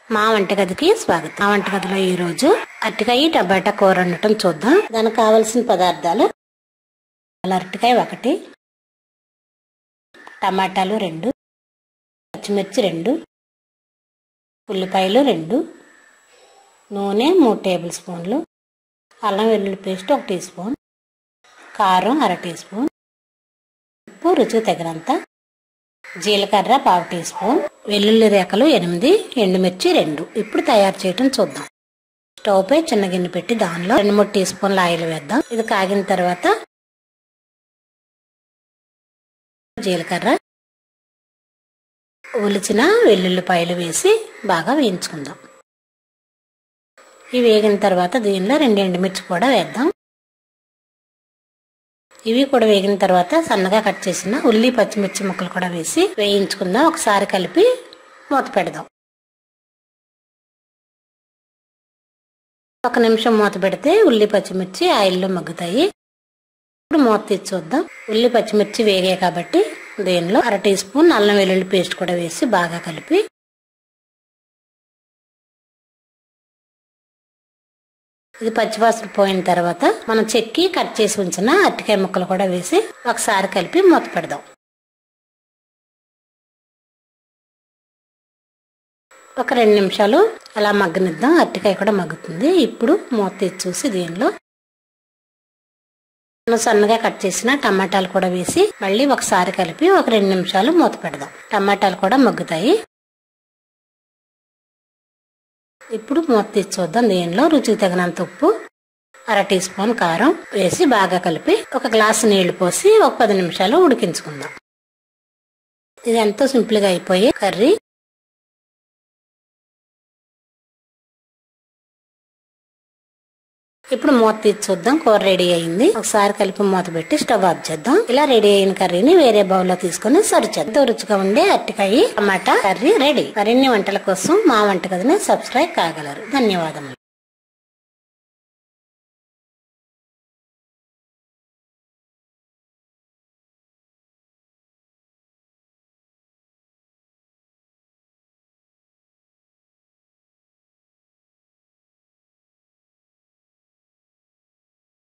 మా వంటగదికి స్వాగతం మా వంటగదిలో ఈ రోజు అరటికాయ టమాటా కూర వండటం చూద్దాం దానికి కావలసిన పదార్థాలు అరటికాయ ఒకటి టమాటాలు రెండు పచ్చిమిర్చి రెండు ఉల్లిపాయలు రెండు నూనె మూడు టేబుల్ స్పూన్లు అల్లం వెల్లుల్లి పేస్ట్ ఒక టీ స్పూన్ కారం అర టీ స్పూన్ ఉప్పు రుచి తగినంత జీలకర్ర పావు టీ స్పూన్ వెల్లుల్లి రేఖలు ఎనిమిది ఎండుమిర్చి రెండు ఇప్పుడు తయారు చేయటం చూద్దాం స్టవ్ పై చిన్న గిన్నె పెట్టి దానిలో రెండు మూడు టీ స్పూన్ల ఆయిల్ వేద్దాం ఇది కాగిన తర్వాత జీలకర్ర ఒలిచిన వెల్లుల్లిపాయలు వేసి బాగా వేయించుకుందాం ఇవి వేగిన తర్వాత దీనిలో రెండు ఎండుమిర్చి కూడా వేద్దాం ఇవి కూడా వేగిన తర్వాత సన్నగా కట్ చేసిన ఉల్లి పచ్చిమిర్చి ముక్కలు కూడా వేసి వేయించుకుందాం ఒకసారి కలిపి మూత పెడదాం ఒక నిమిషం మూత పెడితే ఉల్లి పచ్చిమిర్చి ఆయిల్లో మగ్గుతాయి ఇప్పుడు మూత తీసి చూద్దాం ఉల్లి పచ్చిమిర్చి వేగాయి కాబట్టి దీనిలో అర టీ స్పూన్ అల్లం వెల్లుల్లి పేస్ట్ కూడా వేసి బాగా కలిపి ఇది పచ్చివాసన పోయిన తర్వాత మనం చెక్కి కట్ చేసి ఉంచిన అరటికాయ ముక్కలు కూడా వేసి ఒకసారి కలిపి మూత పెడదాం ఒక రెండు నిమిషాలు అలా మగ్గనిద్దాం అరటికాయ కూడా మగ్గుతుంది ఇప్పుడు మూత తీసి చూసి దీనిలో మనం సన్నగా కట్ చేసిన టమాటాలు కూడా వేసి మళ్ళీ ఒకసారి కలిపి ఒక రెండు నిమిషాలు మూత పెడదాం టమాటాలు కూడా మగ్గుతాయి ఇప్పుడు మూత తీసి చూద్దాం దీనిలో రుచికి తగినంత ఉప్పు అర టీ స్పూన్ కారం వేసి బాగా కలిపి ఒక గ్లాసు నీళ్లు పోసి ఒక పది నిమిషాలు ఉడికించుకుందాం ఇది ఎంతో సింపుల్ గా అయిపోయి కర్రీ ఇప్పుడు మూత తీసి చూద్దాం కూర రెడీ అయింది ఒకసారి కలిపి మూత పెట్టి స్టవ్ ఆఫ్ చేద్దాం ఇలా రెడీ అయిన కర్రీని వేరే బౌల్ లో తీసుకుని సర్వ్ చేద్దాం ఎంతో రుచిగా ఉండే అరటికాయ టమాటా కర్రీ రెడీ మరిన్ని వంటల కోసం మా వంటగదిని సబ్స్క్రైబ్ కాగలరు ధన్యవాదములు